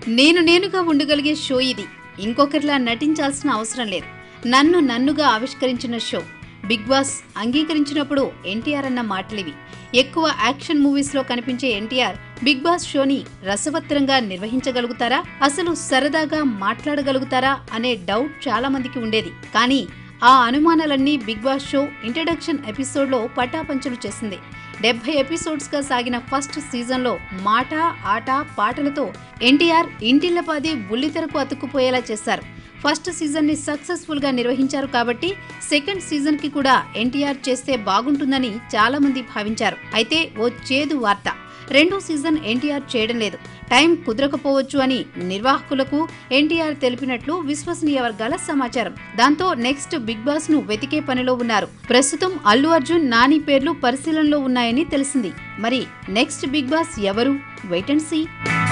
నేను నేనుగా ఉండగలిగే షో ఇది ఇంకొకరిలా నటించాల్సిన అవసరం లేదు నన్ను నన్నుగా ఆవిష్కరించిన షో బిగ్ బాస్ అంగీకరించినప్పుడు ఎన్టీఆర్ అన్న మాటలివి ఎక్కువ యాక్షన్ మూవీస్ లో కనిపించే ఎన్టీఆర్ బిగ్ బాస్ షోని రసవత్తరంగా నిర్వహించగలుగుతారా అసలు సరదాగా మాట్లాడగలుగుతారా అనే డౌట్ చాలా మందికి ఉండేది కానీ ఆ అనుమానాలన్నీ బిగ్ బాస్ షో ఇంట్రడక్షన్ ఎపిసోడ్లో పటాపంచలు చేసింది డెబ్బై ఎపిసోడ్స్ గా సాగిన ఫస్ట్ సీజన్ లో మాట ఆట పాటలతో ఎన్టీఆర్ ఇంటిల్లపాది బుల్లితెరకు అతుక్కుపోయేలా చేశారు ఫస్ట్ సీజన్ ని సక్సెస్ఫుల్ గా నిర్వహించారు కాబట్టి సెకండ్ సీజన్ కి కూడా ఎన్టీఆర్ చేస్తే బాగుంటుందని చాలా మంది భావించారు అయితే ఓ చేదు వార్త రెండో సీజన్ ఎన్టీఆర్ చేయడం లేదు టైం కుదరకపోవచ్చు అని నిర్వాహకులకు ఎన్టీఆర్ తెలిపినట్లు విశ్వసనీయ వర్గాల సమాచారం దాంతో నెక్స్ట్ బిగ్ బాస్ ను వెతికే పనిలో ఉన్నారు ప్రస్తుతం అల్లు అర్జున్ నాని పేర్లు పరిశీలనలో ఉన్నాయని తెలిసింది మరి నెక్స్ట్ బిగ్ బాస్ ఎవరు వెయిట్ అండ్ సీ